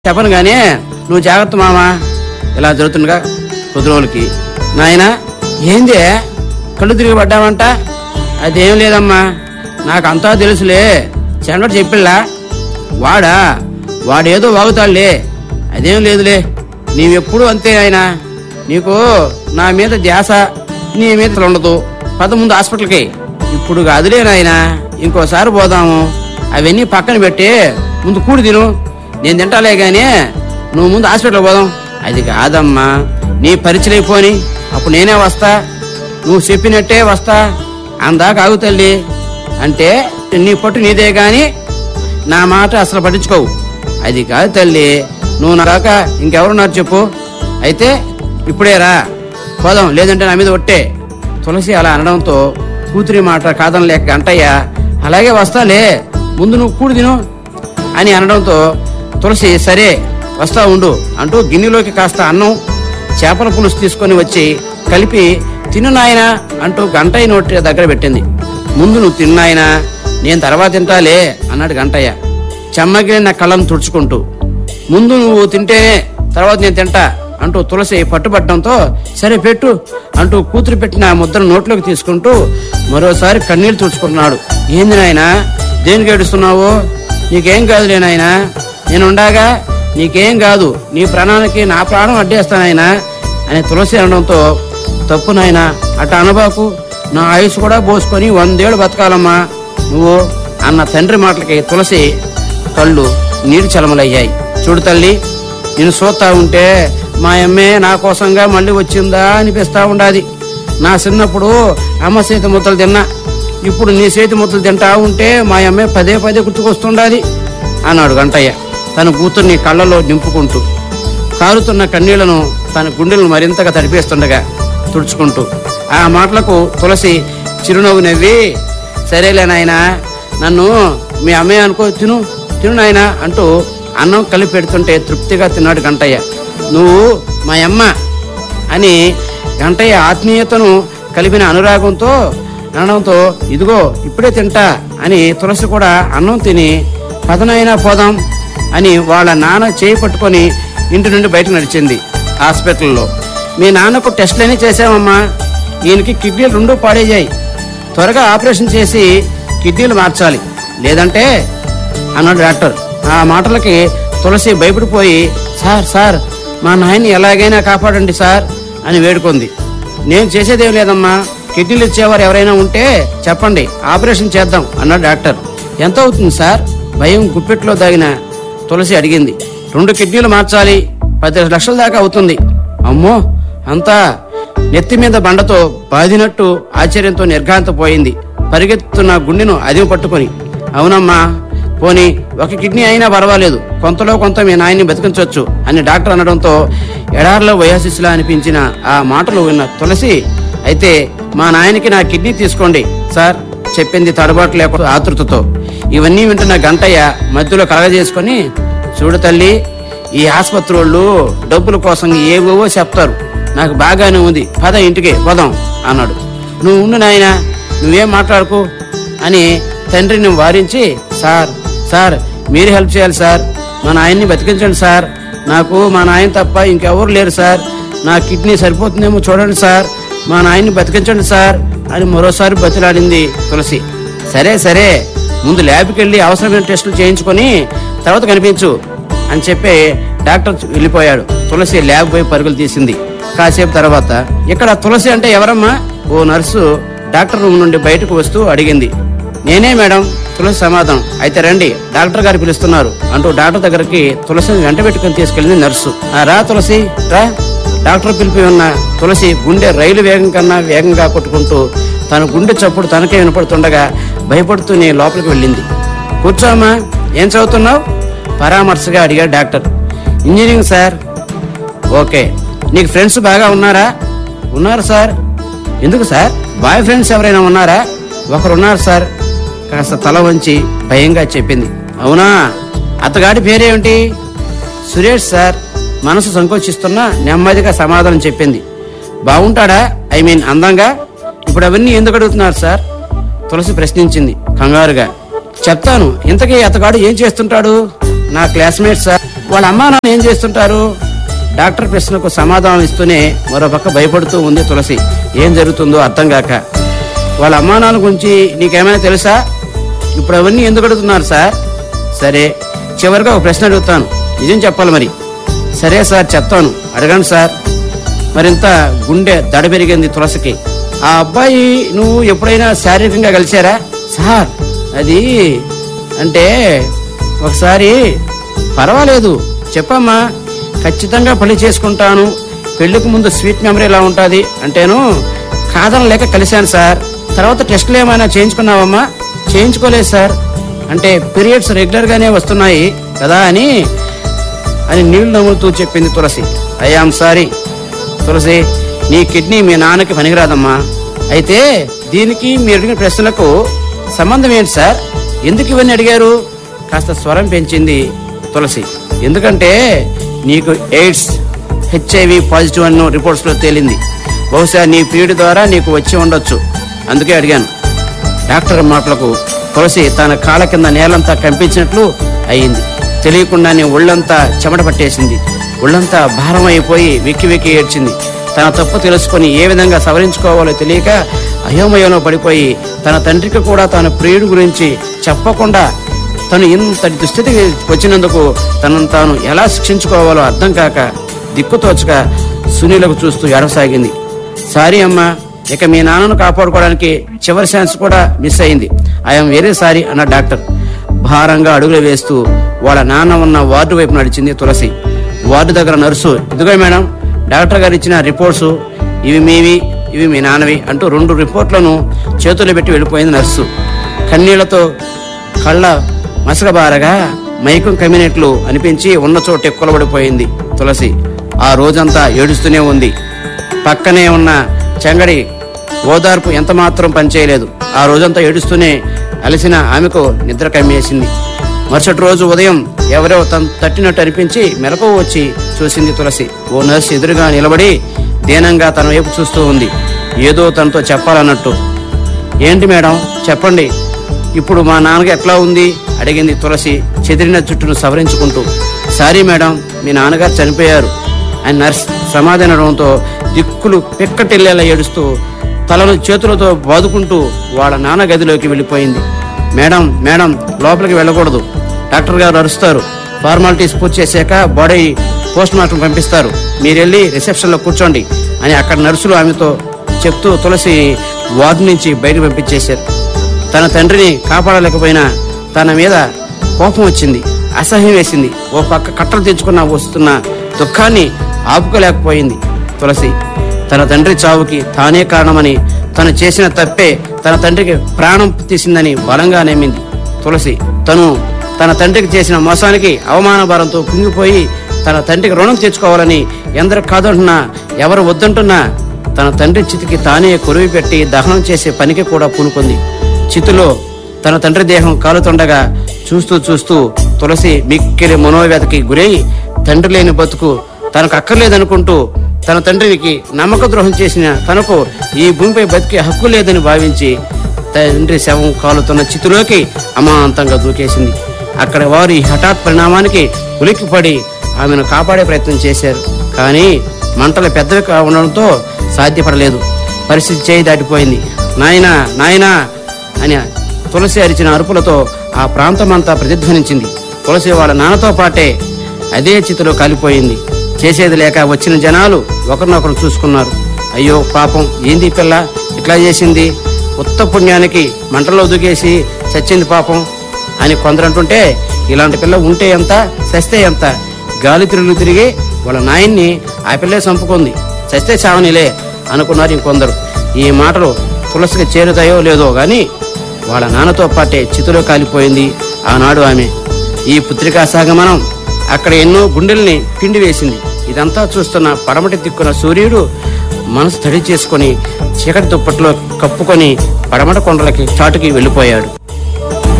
చెప్పను గానీ నువ్వు జాగ్రత్త మామా ఇలా జరుగుతుండగా కొద్ది రోజులకి నాయనా ఏంది కళ్ళు తిరిగి పడ్డావంట అదేం లేదమ్మా నాకు అంతా తెలుసులే చెండడు చెప్పిల్లా వాడా వాడేదో వాగుతాడులే అదేం లేదులే నీవెప్పుడు అంతే ఆయన నీకు నా మీద ధ్యాస నీ మీద ఉండదు పద ముందు హాస్పిటల్కి ఇప్పుడు కాదులే నాయనా ఇంకోసారి పోదాము అవన్నీ పక్కన పెట్టి ముందు కూడి తిను నేను తింటాలే గాని నువ్వు ముందు హాస్పిటల్ పోదాం అది కాదమ్మా నీ పరిచయం అయిపోని అప్పుడు నేనే వస్తా నువ్వు చెప్పినట్టే వస్తా అందాక ఆగు తల్లి అంటే నీ పట్టు నీదే గాని నా మాట అసలు పట్టించుకోవు అది కాదు తల్లి నువ్వు నా కాక ఇంకెవరున్నారు చెప్పు అయితే ఇప్పుడే రా పోదాం లేదంటే నా మీద ఒట్టే తులసి అలా అనడంతో కూతురి మాట కాదనలేక గంటయ్య అలాగే వస్తాలే ముందు నువ్వు కూడి తిను అని అనడంతో తులసి సరే వస్తా ఉండు అంటూ గిన్నెలోకి కాస్త అన్నం చేపల పులుసు తీసుకొని వచ్చి కలిపి తిను నాయనా అంటూ గంటయ్య నోటి దగ్గర పెట్టింది ముందు నువ్వు తిను నాయనా నేను తర్వాత తింటాలే అన్నాడు గంటయ్య చెమ్మగిలిన కళ్ళను తుడుచుకుంటూ ముందు నువ్వు తింటేనే తర్వాత నేను తింటా అంటూ తులసి పట్టుబట్టడంతో సరే పెట్టు అంటూ కూతురు పెట్టిన ముద్రను నోట్లోకి తీసుకుంటూ మరోసారి కన్నీళ్లు తుడుచుకుంటున్నాడు ఏంది నాయనా దేనికి ఏడుస్తున్నావు నీకేం కాదులే నాయనా నేను ఉండాగా నీకేం కాదు నీ ప్రాణానికి నా ప్రాణం అడ్డేస్తానాయనా అని తులసి అనడంతో తప్పు నాయనా అట్ట అనబాకు నా ఆయుష్ కూడా పోసుకొని వందేళ్ళు బతకాలమ్మా నువ్వు అన్న తండ్రి మాటలకి తులసి కళ్ళు నీరు చలమలయ్యాయి చూడు తల్లి నేను చూస్తా ఉంటే మా అమ్మే నా కోసంగా మళ్ళీ వచ్చిందా అనిపిస్తా ఉండాది నా చిన్నప్పుడు అమ్మ చేతి ముద్దలు తిన్నా ఇప్పుడు నీ చేతి ముద్దలు తింటా ఉంటే మా అమ్మే పదే పదే గుర్తుకొస్తుండాది అన్నాడు గంటయ్య తన కూతుర్ని కళ్ళలో నింపుకుంటూ కారుతున్న కన్నీళ్లను తన గుండెలను మరింతగా తడిపేస్తుండగా తుడుచుకుంటూ ఆ మాటలకు తులసి చిరునవ్వు నవ్వి సరేలే నాయనా నన్ను మీ అమ్మాయి అనుకో తిను తిను నాయనా అంటూ అన్నం కలిపి పెడుతుంటే తృప్తిగా తిన్నాడు గంటయ్య నువ్వు మా అమ్మ అని గంటయ్య ఆత్మీయతను కలిపిన అనురాగంతో అనడంతో ఇదిగో ఇప్పుడే తింటా అని తులసి కూడా అన్నం తిని పదనైనా పోదాం అని వాళ్ళ నాన్న చేయి పట్టుకొని ఇంటి నుండి బయటకు నడిచింది హాస్పిటల్లో మీ నాన్నకు టెస్టులన్నీ చేసామమ్మా ఈయనకి కిడ్నీలు రెండూ పాడేయాయి త్వరగా ఆపరేషన్ చేసి కిడ్నీలు మార్చాలి లేదంటే అన్నాడు డాక్టర్ ఆ మాటలకి తులసి భయపడిపోయి సార్ సార్ మా నాయన్ని ఎలాగైనా కాపాడండి సార్ అని వేడుకుంది నేను చేసేదేం లేదమ్మా కిడ్నీలు ఇచ్చేవారు ఎవరైనా ఉంటే చెప్పండి ఆపరేషన్ చేద్దాం అన్నాడు డాక్టర్ ఎంత అవుతుంది సార్ భయం గుప్పెట్లో దాగిన తులసి అడిగింది రెండు కిడ్నీలు మార్చాలి పది లక్షల దాకా అవుతుంది అమ్మో అంతా నెత్తి మీద బండతో బాదినట్టు ఆశ్చర్యంతో నిర్ఘాంతపోయింది పరిగెత్తున్న గుండెను అదిమి పట్టుకొని అవునమ్మా పోనీ ఒక కిడ్నీ అయినా పర్వాలేదు కొంతలో కొంత మీ నాయన్ని బతికించవచ్చు అని డాక్టర్ అనడంతో ఎడారిలో వయాసిస్లా అనిపించిన ఆ మాటలు విన్న తులసి అయితే మా నాయనకి నా కిడ్నీ తీసుకోండి సార్ చెప్పింది తడబాటు లేకుండా ఆతృతతో ఇవన్నీ వింటున్న గంటయ్య మధ్యలో కలగజేసుకొని చూడు తల్లి ఈ ఆసుపత్రి వాళ్ళు డబ్బుల కోసం ఏవేవో చెప్తారు నాకు బాగానే ఉంది పద ఇంటికి పోదాం అన్నాడు నువ్వు ఉండు నాయనా నువ్వేం మాట్లాడుకో అని తండ్రిని వారించి సార్ సార్ మీరు హెల్ప్ చేయాలి సార్ మా నాయన్ని బతికించండి సార్ నాకు మా నాయన తప్ప ఇంకెవరు లేరు సార్ నా కిడ్నీ సరిపోతుందేమో చూడండి సార్ మా నాయన్ని బతికించండి సార్ అని మరోసారి బతిలాడింది తులసి సరే సరే ముందు ల్యాబ్కి వెళ్ళి అవసరమైన టెస్టులు చేయించుకొని తర్వాత కనిపించు అని చెప్పి డాక్టర్ వెళ్ళిపోయాడు తులసి ల్యాబ్ పోయి పరుగులు తీసింది కాసేపు తర్వాత ఇక్కడ తులసి అంటే ఎవరమ్మా ఓ నర్సు డాక్టర్ రూమ్ నుండి బయటకు వస్తూ అడిగింది నేనే మేడం తులసి సమాధానం అయితే రండి డాక్టర్ గారు పిలుస్తున్నారు అంటూ డాక్టర్ దగ్గరికి తులసిని వెంట పెట్టుకుని తీసుకెళ్ళింది నర్సు "ఆ, రా తులసి రా డాక్టర్ పిలిపి ఉన్న తులసి గుండె రైలు వేగం కన్నా వేగంగా కొట్టుకుంటూ తన గుండె చప్పుడు తనకే వినపడుతుండగా భయపడుతూనే లోపలికి వెళ్ళింది కూర్చోమ్మా ఏం చదువుతున్నావు పరామర్శగా అడిగాడు డాక్టర్ ఇంజనీరింగ్ సార్ ఓకే నీకు ఫ్రెండ్స్ బాగా ఉన్నారా ఉన్నారు సార్ ఎందుకు సార్ బాయ్ ఫ్రెండ్స్ ఎవరైనా ఉన్నారా ఒకరు ఉన్నారు సార్ కాస్త తల వంచి భయంగా చెప్పింది అవునా అతగాడి పేరేమిటి సురేష్ సార్ మనసు సంకోచిస్తున్నా నెమ్మదిగా సమాధానం చెప్పింది బాగుంటాడా ఐ మీన్ అందంగా ఇప్పుడు అవన్నీ ఎందుకు అడుగుతున్నారు సార్ తులసి ప్రశ్నించింది కంగారుగా చెప్తాను ఇంతకీ అతగాడు ఏం చేస్తుంటాడు నా క్లాస్మేట్ సార్ వాళ్ళ అమ్మా నాన్న ఏం చేస్తుంటారు డాక్టర్ ప్రశ్నకు సమాధానం ఇస్తూనే మరోపక్క భయపడుతూ ఉంది తులసి ఏం జరుగుతుందో అర్థం కాక వాళ్ళ అమ్మా నాన్న గురించి నీకేమైనా తెలుసా ఇప్పుడు అవన్నీ ఎందుకు అడుగుతున్నారు సార్ సరే చివరిగా ఒక ప్రశ్న అడుగుతాను నిజం చెప్పాలి మరి సరే సార్ చెప్తాను అడగండి సార్ మరింత గుండె దడ పెరిగింది తులసికి ఆ అబ్బాయి నువ్వు ఎప్పుడైనా శారీరకంగా కలిశారా సార్ అది అంటే ఒకసారి పర్వాలేదు చెప్పమ్మా ఖచ్చితంగా పెళ్లి చేసుకుంటాను పెళ్లికి ముందు స్వీట్ మెమరీ ఎలా ఉంటుంది అంటేను కాదన లేక కలిశాను సార్ తర్వాత టెస్టులు ఏమైనా చేయించుకున్నావమ్మా చేయించుకోలేదు సార్ అంటే పీరియడ్స్ రెగ్యులర్ గానే వస్తున్నాయి కదా అని అని నీళ్లు నవ్వుతూ చెప్పింది తులసి ఐఆమ్ సారీ తులసి నీ కిడ్నీ మీ నాన్నకి పనికిరాదమ్మా అయితే దీనికి మీరు అడిగిన ప్రశ్నలకు సంబంధం ఏంటి సార్ ఎందుకు ఇవన్నీ అడిగారు కాస్త స్వరం పెంచింది తులసి ఎందుకంటే నీకు ఎయిడ్స్ హెచ్ఐవి పాజిటివ్ అన్న రిపోర్ట్స్ లో తేలింది బహుశా నీ పీరియడ్ ద్వారా నీకు వచ్చి ఉండొచ్చు అందుకే అడిగాను డాక్టర్ మాటలకు తులసి తన కాళ్ళ కింద నేలంతా కంపించినట్లు అయింది తెలియకుండానే ఒళ్ళంతా చెమట పట్టేసింది ఒళ్ళంతా భారం అయిపోయి వెక్కి వెక్కి ఏడ్చింది తన తప్పు తెలుసుకొని ఏ విధంగా సవరించుకోవాలో తెలియక అయోమయంలో పడిపోయి తన తండ్రికి కూడా తన ప్రియుడి గురించి చెప్పకుండా తను ఇంతటి దుస్థితికి వచ్చినందుకు తనను తాను ఎలా శిక్షించుకోవాలో అర్థం కాక దిక్కుతోచక సునీలకు చూస్తూ ఎడసాగింది సారీ అమ్మా ఇక మీ నాన్నను కాపాడుకోవడానికి చివరి ఛాన్స్ కూడా మిస్ అయింది ఐఎమ్ వెరీ సారీ అన్న డాక్టర్ భారంగా అడుగులు వేస్తూ వాళ్ళ నాన్న ఉన్న వార్డు వైపు నడిచింది తులసి వార్డు దగ్గర నర్సు ఇదిగో మేడం డాక్టర్ గారు ఇచ్చిన రిపోర్ట్స్ ఇవి మీవి ఇవి మీ నాన్నవి అంటూ రెండు రిపోర్ట్లను చేతుల్లో పెట్టి వెళ్ళిపోయింది నర్సు కన్నీళ్లతో కళ్ళ మసకబారగా మైకం కమ్మినట్లు అనిపించి ఉన్న చోట ఎక్కులబడిపోయింది తులసి ఆ రోజంతా ఏడుస్తూనే ఉంది పక్కనే ఉన్న చెంగడి ఓదార్పు ఎంత మాత్రం పనిచేయలేదు ఆ రోజంతా ఏడుస్తూనే అలసిన ఆమెకు నిద్ర కమ్మేసింది మరుసటి రోజు ఉదయం ఎవరో తను తట్టినట్టు అనిపించి మెలకు వచ్చి చూసింది తులసి ఓ నర్సు ఎదురుగా నిలబడి దీనంగా తన వైపు చూస్తూ ఉంది ఏదో తనతో చెప్పాలన్నట్టు ఏంటి మేడం చెప్పండి ఇప్పుడు మా నాన్నకి ఎట్లా ఉంది అడిగింది తులసి చెదిరిన జుట్టును సవరించుకుంటూ సారీ మేడం మీ నాన్నగారు చనిపోయారు అని నర్స్ సమాధానడంతో దిక్కులు పిక్కటిల్లేలా ఏడుస్తూ తలను చేతులతో బాదుకుంటూ వాళ్ళ నాన్న గదిలోకి వెళ్ళిపోయింది మేడం మేడం లోపలికి వెళ్ళకూడదు డాక్టర్ గారు అరుస్తారు ఫార్మాలిటీస్ పూర్తి చేశాక బాడీ పోస్ట్ మార్టం పంపిస్తారు మీరు వెళ్ళి రిసెప్షన్లో కూర్చోండి అని అక్కడ నర్సులు ఆమెతో చెప్తూ తులసి వార్డు నుంచి బయటకు పంపించేశారు తన తండ్రిని కాపాడలేకపోయినా తన మీద కోపం వచ్చింది అసహ్యం వేసింది ఓ పక్క కట్టలు తెచ్చుకున్న వస్తున్న దుఃఖాన్ని ఆపుకోలేకపోయింది తులసి తన తండ్రి చావుకి తానే కారణమని తను చేసిన తప్పే తన తండ్రికి ప్రాణం తీసిందని బలంగా నమ్మింది తులసి తను తన తండ్రికి చేసిన మోసానికి అవమాన భారంతో కుంగిపోయి తన తండ్రికి రుణం తెచ్చుకోవాలని ఎందరు కాదంటున్నా ఎవరు వద్దంటున్నా తన తండ్రి చితికి తానే కొరివి పెట్టి దహనం చేసే పనికి కూడా పూనుకుంది చితిలో తన తండ్రి దేహం కాలుతుండగా చూస్తూ చూస్తూ తులసి మిక్కిలి మనోవ్యతకి గురై తండ్రి లేని బతుకు తనకు అక్కర్లేదనుకుంటూ తన తండ్రికి నమ్మక ద్రోహం చేసిన తనకు ఈ భూమిపై బతికే హక్కు లేదని భావించి తండ్రి శవం కాలుతున్న చితిలోకి అమాంతంగా దూకేసింది అక్కడ వారు ఈ హఠాత్ పరిణామానికి ఉలిక్కిపడి ఆమెను కాపాడే ప్రయత్నం చేశారు కానీ మంటలు పెద్దవి కా- ఉండడంతో సాధ్యపడలేదు పరిస్థితి చేయి దాటిపోయింది నాయనా నాయనా అని తులసి అరిచిన అరుపులతో ఆ ప్రాంతమంతా ప్రతిధ్వనించింది తులసి వాళ్ళ నాన్నతో పాటే అదే చితిలో కాలిపోయింది చేసేది లేక వచ్చిన జనాలు ఒకరినొకరు చూసుకున్నారు అయ్యో పాపం ఏంది ఈ పిల్ల ఇట్లా చేసింది ఉత్త పుణ్యానికి మంటల్లో దూకేసి చచ్చింది పాపం అని కొందరు అంటుంటే ఇలాంటి పిల్ల ఉంటే ఎంత చస్తే ఎంత గాలి తిరుగులు తిరిగి వాళ్ళ నాయన్ని ఆ పిల్లే చంపుకుంది చస్తే చావనిలే అనుకున్నారు ఇంకొందరు ఈ మాటలు తులసికి చేరుతాయో లేదో గాని వాళ్ళ నాన్నతో పాటే చితిలో కాలిపోయింది ఆనాడు ఆమె ఈ పుత్రికా సాగమనం అక్కడ ఎన్నో గుండెల్ని పిండి వేసింది ఇదంతా చూస్తున్న పడమటి దిక్కున సూర్యుడు మనసు తడి చేసుకొని చీకటి దుప్పట్లో కప్పుకొని పడమట కొండలకి చాటుకి వెళ్ళిపోయాడు